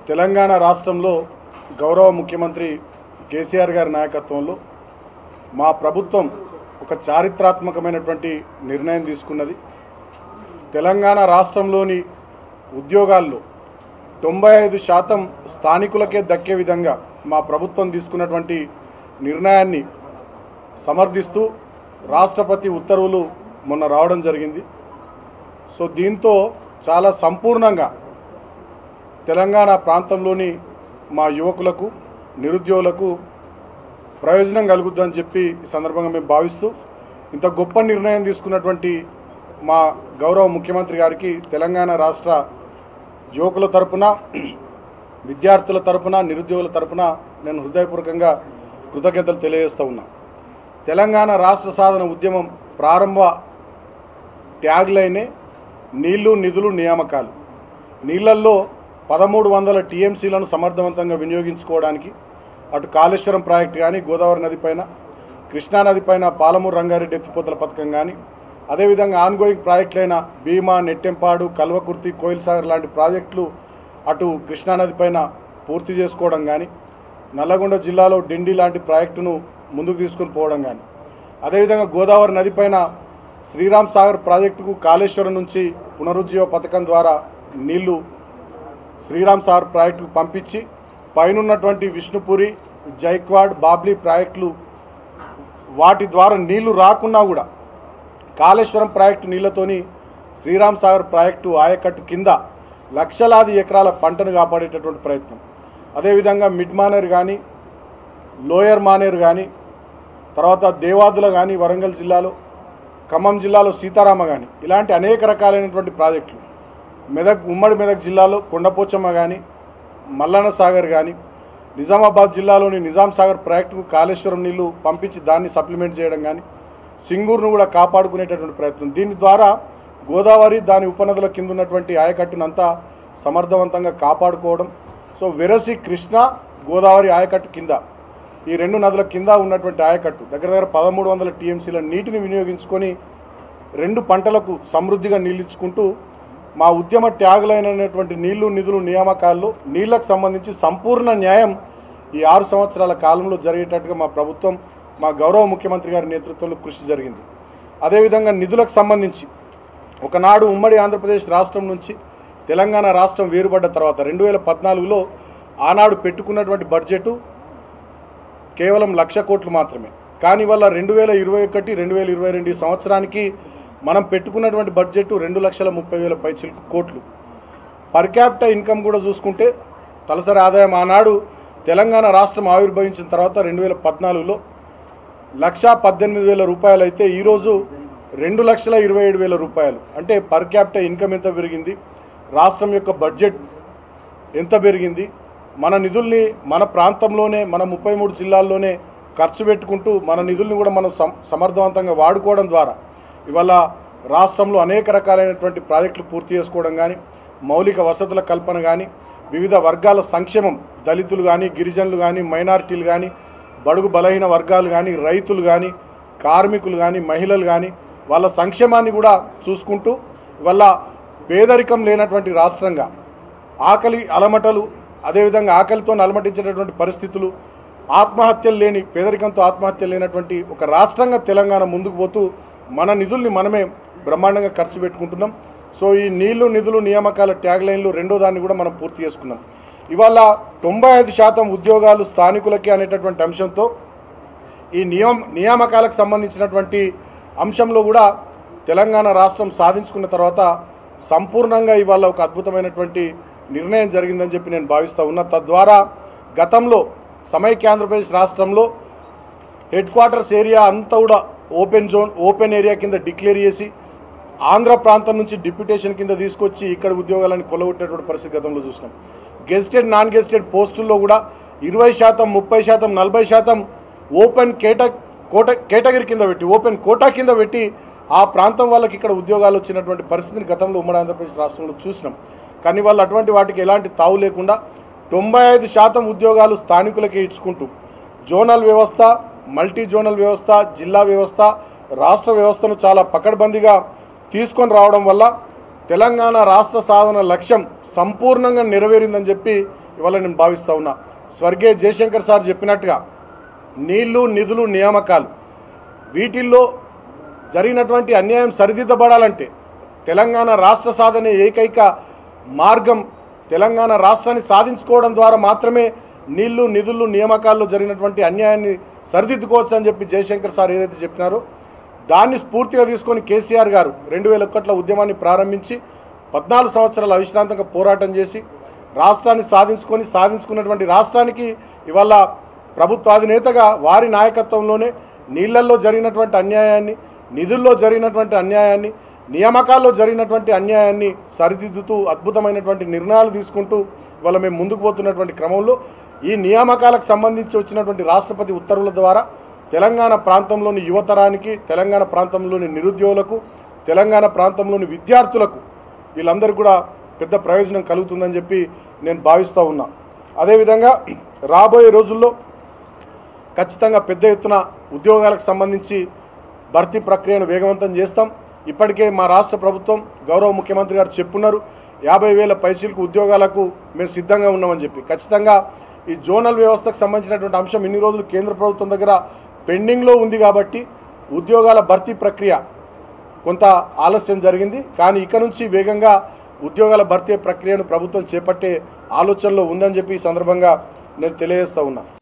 తెలంగాణ రాష్ట్రంలో గౌరవ ముఖ్యమంత్రి కేసీఆర్ గారి నాయకత్వంలో మా ప్రభుత్వం ఒక చారిత్రాత్మకమైనటువంటి నిర్ణయం తీసుకున్నది తెలంగాణ రాష్ట్రంలోని ఉద్యోగాల్లో తొంభై ఐదు శాతం స్థానికులకే దక్కే విధంగా మా ప్రభుత్వం తీసుకున్నటువంటి నిర్ణయాన్ని సమర్థిస్తూ రాష్ట్రపతి ఉత్తర్వులు మొన్న రావడం జరిగింది సో దీంతో చాలా సంపూర్ణంగా తెలంగాణ ప్రాంతంలోని మా యువకులకు నిరుద్యోగులకు ప్రయోజనం కలుగుద్దని చెప్పి ఈ సందర్భంగా మేము భావిస్తూ ఇంత గొప్ప నిర్ణయం తీసుకున్నటువంటి మా గౌరవ ముఖ్యమంత్రి గారికి తెలంగాణ రాష్ట్ర యువకుల తరపున విద్యార్థుల తరపున నిరుద్యోగుల తరపున నేను హృదయపూర్వకంగా కృతజ్ఞతలు తెలియజేస్తూ ఉన్నా తెలంగాణ రాష్ట్ర సాధన ఉద్యమం ప్రారంభ ట్యాగ్లైనే నీళ్లు నిధులు నియామకాలు నీళ్లల్లో పదమూడు వందల టీఎంసీలను సమర్థవంతంగా వినియోగించుకోవడానికి అటు కాళేశ్వరం ప్రాజెక్టు కానీ గోదావరి నది పైన కృష్ణానది పైన పాలమూరు రంగారెడ్డి ఎత్తిపోతల పథకం కానీ అదేవిధంగా ఆన్గోయింగ్ ప్రాజెక్టులైన భీమా నెట్టెంపాడు కల్వకుర్తి కోయిల్ సాగర్ లాంటి ప్రాజెక్టులు అటు కృష్ణానది పైన పూర్తి చేసుకోవడం కానీ నల్లగొండ జిల్లాలో డిండి లాంటి ప్రాజెక్టును ముందుకు తీసుకుని పోవడం కానీ అదేవిధంగా గోదావరి నది పైన శ్రీరామ్ సాగర్ ప్రాజెక్టుకు కాళేశ్వరం నుంచి పునరుజ్జీవ పథకం ద్వారా నీళ్లు శ్రీరామ్ సాగర్ ప్రాజెక్టుకు పంపించి పైనున్నటువంటి విష్ణుపురి జైక్వాడ్ బాబ్లీ ప్రాజెక్టులు వాటి ద్వారా నీళ్లు రాకున్నా కూడా కాళేశ్వరం ప్రాజెక్టు నీళ్లతోని శ్రీరామ్ సాగర్ ప్రాజెక్టు ఆయకట్టు కింద లక్షలాది ఎకరాల పంటను కాపాడేటటువంటి ప్రయత్నం అదేవిధంగా మిడ్ మానేర్ కానీ లోయర్ మానేర్ కానీ తర్వాత దేవాదుల కానీ వరంగల్ జిల్లాలో ఖమ్మం జిల్లాలో సీతారామ కానీ ఇలాంటి అనేక రకాలైనటువంటి ప్రాజెక్టులు మెదక్ ఉమ్మడి మెదక్ జిల్లాలో కొండపోచమ్మ కానీ మల్లన్న సాగర్ కానీ నిజామాబాద్ జిల్లాలోని నిజాం సాగర్ ప్రాజెక్టుకు కాళేశ్వరం నీళ్లు పంపించి దాన్ని సప్లిమెంట్ చేయడం కానీ సింగూరును కూడా కాపాడుకునేటటువంటి ప్రయత్నం దీని ద్వారా గోదావరి దాని ఉపనదుల కింద ఉన్నటువంటి ఆయకట్టునంతా సమర్థవంతంగా కాపాడుకోవడం సో వెరసి కృష్ణ గోదావరి ఆయకట్టు కింద ఈ రెండు నదుల కింద ఉన్నటువంటి ఆయకట్టు దగ్గర దగ్గర పదమూడు వందల టీఎంసీల నీటిని వినియోగించుకొని రెండు పంటలకు సమృద్ధిగా నీళ్ళిచ్చుకుంటూ మా ఉద్యమ త్యాగులైనటువంటి నీళ్లు నిధులు నియామకాల్లో నీళ్లకు సంబంధించి సంపూర్ణ న్యాయం ఈ ఆరు సంవత్సరాల కాలంలో జరిగేటట్టుగా మా ప్రభుత్వం మా గౌరవ ముఖ్యమంత్రి గారి నేతృత్వంలో కృషి జరిగింది అదేవిధంగా నిధులకు సంబంధించి ఒకనాడు ఉమ్మడి ఆంధ్రప్రదేశ్ రాష్ట్రం నుంచి తెలంగాణ రాష్ట్రం వేరుపడ్డ తర్వాత రెండు వేల పద్నాలుగులో ఆనాడు పెట్టుకున్నటువంటి బడ్జెటు కేవలం లక్ష కోట్లు మాత్రమే కానీ వల్ల రెండు వేల ఇరవై ఒకటి రెండు వేల ఇరవై రెండు ఈ సంవత్సరానికి మనం పెట్టుకున్నటువంటి బడ్జెట్ రెండు లక్షల ముప్పై వేల పైచిలకు కోట్లు పర్ క్యాపిటల్ ఇన్కమ్ కూడా చూసుకుంటే తలసరి ఆదాయం ఆనాడు తెలంగాణ రాష్ట్రం ఆవిర్భవించిన తర్వాత రెండు వేల పద్నాలుగులో లక్షా పద్దెనిమిది వేల రూపాయలు అయితే ఈరోజు రెండు లక్షల ఇరవై ఏడు వేల రూపాయలు అంటే పర్ క్యాపిటల్ ఇన్కమ్ ఎంత పెరిగింది రాష్ట్రం యొక్క బడ్జెట్ ఎంత పెరిగింది మన నిధుల్ని మన ప్రాంతంలోనే మన ముప్పై మూడు జిల్లాల్లోనే ఖర్చు పెట్టుకుంటూ మన నిధుల్ని కూడా మనం సమ సమర్థవంతంగా వాడుకోవడం ద్వారా ఇవాళ రాష్ట్రంలో అనేక రకాలైనటువంటి ప్రాజెక్టులు పూర్తి చేసుకోవడం కానీ మౌలిక వసతుల కల్పన కానీ వివిధ వర్గాల సంక్షేమం దళితులు కానీ గిరిజనులు కానీ మైనారిటీలు కానీ బడుగు బలహీన వర్గాలు కానీ రైతులు కానీ కార్మికులు కానీ మహిళలు కానీ వాళ్ళ సంక్షేమాన్ని కూడా చూసుకుంటూ ఇవల్ల పేదరికం లేనటువంటి రాష్ట్రంగా ఆకలి అలమటలు అదేవిధంగా ఆకలితో అలమటించేటటువంటి పరిస్థితులు ఆత్మహత్యలు లేని పేదరికంతో ఆత్మహత్యలు లేనటువంటి ఒక రాష్ట్రంగా తెలంగాణ ముందుకు పోతూ మన నిధుల్ని మనమే బ్రహ్మాండంగా ఖర్చు పెట్టుకుంటున్నాం సో ఈ నీళ్లు నిధులు నియామకాల ట్యాగ్ లైన్లు రెండో దాన్ని కూడా మనం పూర్తి చేసుకున్నాం ఇవాళ తొంభై ఐదు శాతం ఉద్యోగాలు స్థానికులకే అనేటటువంటి అంశంతో ఈ నియమ నియామకాలకు సంబంధించినటువంటి అంశంలో కూడా తెలంగాణ రాష్ట్రం సాధించుకున్న తర్వాత సంపూర్ణంగా ఇవాళ ఒక అద్భుతమైనటువంటి నిర్ణయం జరిగిందని చెప్పి నేను భావిస్తూ ఉన్నా తద్వారా గతంలో సమైక్య ఆంధ్రప్రదేశ్ రాష్ట్రంలో హెడ్ క్వార్టర్స్ ఏరియా అంతా కూడా ఓపెన్ జోన్ ఓపెన్ ఏరియా కింద డిక్లేర్ చేసి ఆంధ్ర ప్రాంతం నుంచి డిప్యూటేషన్ కింద తీసుకొచ్చి ఇక్కడ ఉద్యోగాలను కొలగొట్టేటువంటి పరిస్థితి గతంలో చూసినాం గెజిటెడ్ నాన్ గెజిటెడ్ పోస్టుల్లో కూడా ఇరవై శాతం ముప్పై శాతం నలభై శాతం ఓపెన్ కేట కోట కేటగిరీ కింద పెట్టి ఓపెన్ కోటా కింద పెట్టి ఆ ప్రాంతం వాళ్ళకి ఇక్కడ ఉద్యోగాలు వచ్చినటువంటి పరిస్థితిని గతంలో ఉమ్మడి ఆంధ్రప్రదేశ్ రాష్ట్రంలో చూసినాం కానీ వాళ్ళు అటువంటి వాటికి ఎలాంటి తావు లేకుండా తొంభై ఐదు శాతం ఉద్యోగాలు స్థానికులకే ఇచ్చుకుంటూ జోనల్ వ్యవస్థ మల్టీ జోనల్ వ్యవస్థ జిల్లా వ్యవస్థ రాష్ట్ర వ్యవస్థను చాలా పకడ్బందీగా తీసుకొని రావడం వల్ల తెలంగాణ రాష్ట్ర సాధన లక్ష్యం సంపూర్ణంగా నెరవేరిందని చెప్పి ఇవాళ నేను భావిస్తూ ఉన్నా స్వర్గీయ జయశంకర్ సార్ చెప్పినట్టుగా నీళ్లు నిధులు నియామకాలు వీటిల్లో జరిగినటువంటి అన్యాయం సరిదిద్దబడాలంటే తెలంగాణ రాష్ట్ర సాధన ఏకైక మార్గం తెలంగాణ రాష్ట్రాన్ని సాధించుకోవడం ద్వారా మాత్రమే నీళ్లు నిధులు నియామకాల్లో జరిగినటువంటి అన్యాయాన్ని సరిదిద్దుకోవచ్చు అని చెప్పి జయశంకర్ సార్ ఏదైతే చెప్పినారో దాన్ని స్ఫూర్తిగా తీసుకొని కేసీఆర్ గారు రెండు వేల ఒకట్ల ఉద్యమాన్ని ప్రారంభించి పద్నాలుగు సంవత్సరాలు అవిశ్రాంతంగా పోరాటం చేసి రాష్ట్రాన్ని సాధించుకొని సాధించుకున్నటువంటి రాష్ట్రానికి ఇవాళ ప్రభుత్వాధినేతగా వారి నాయకత్వంలోనే నీళ్లల్లో జరిగినటువంటి అన్యాయాన్ని నిధుల్లో జరిగినటువంటి అన్యాయాన్ని నియామకాల్లో జరిగినటువంటి అన్యాయాన్ని సరిదిద్దుతూ అద్భుతమైనటువంటి నిర్ణయాలు తీసుకుంటూ ఇవాళ మేము ముందుకు పోతున్నటువంటి క్రమంలో ఈ నియామకాలకు సంబంధించి వచ్చినటువంటి రాష్ట్రపతి ఉత్తర్వుల ద్వారా తెలంగాణ ప్రాంతంలోని యువతరానికి తెలంగాణ ప్రాంతంలోని నిరుద్యోగులకు తెలంగాణ ప్రాంతంలోని విద్యార్థులకు వీళ్ళందరూ కూడా పెద్ద ప్రయోజనం కలుగుతుందని చెప్పి నేను భావిస్తూ ఉన్నా అదేవిధంగా రాబోయే రోజుల్లో ఖచ్చితంగా పెద్ద ఎత్తున ఉద్యోగాలకు సంబంధించి భర్తీ ప్రక్రియను వేగవంతం చేస్తాం ఇప్పటికే మా రాష్ట్ర ప్రభుత్వం గౌరవ ముఖ్యమంత్రి గారు చెప్పున్నారు యాభై వేల పైచీలకు ఉద్యోగాలకు మేము సిద్ధంగా ఉన్నామని చెప్పి ఖచ్చితంగా ఈ జోనల్ వ్యవస్థకు సంబంధించినటువంటి అంశం ఇన్ని రోజులు కేంద్ర ప్రభుత్వం దగ్గర పెండింగ్లో ఉంది కాబట్టి ఉద్యోగాల భర్తీ ప్రక్రియ కొంత ఆలస్యం జరిగింది కానీ ఇక నుంచి వేగంగా ఉద్యోగాల భర్తీ ప్రక్రియను ప్రభుత్వం చేపట్టే ఆలోచనలో ఉందని చెప్పి ఈ సందర్భంగా నేను తెలియజేస్తూ ఉన్నా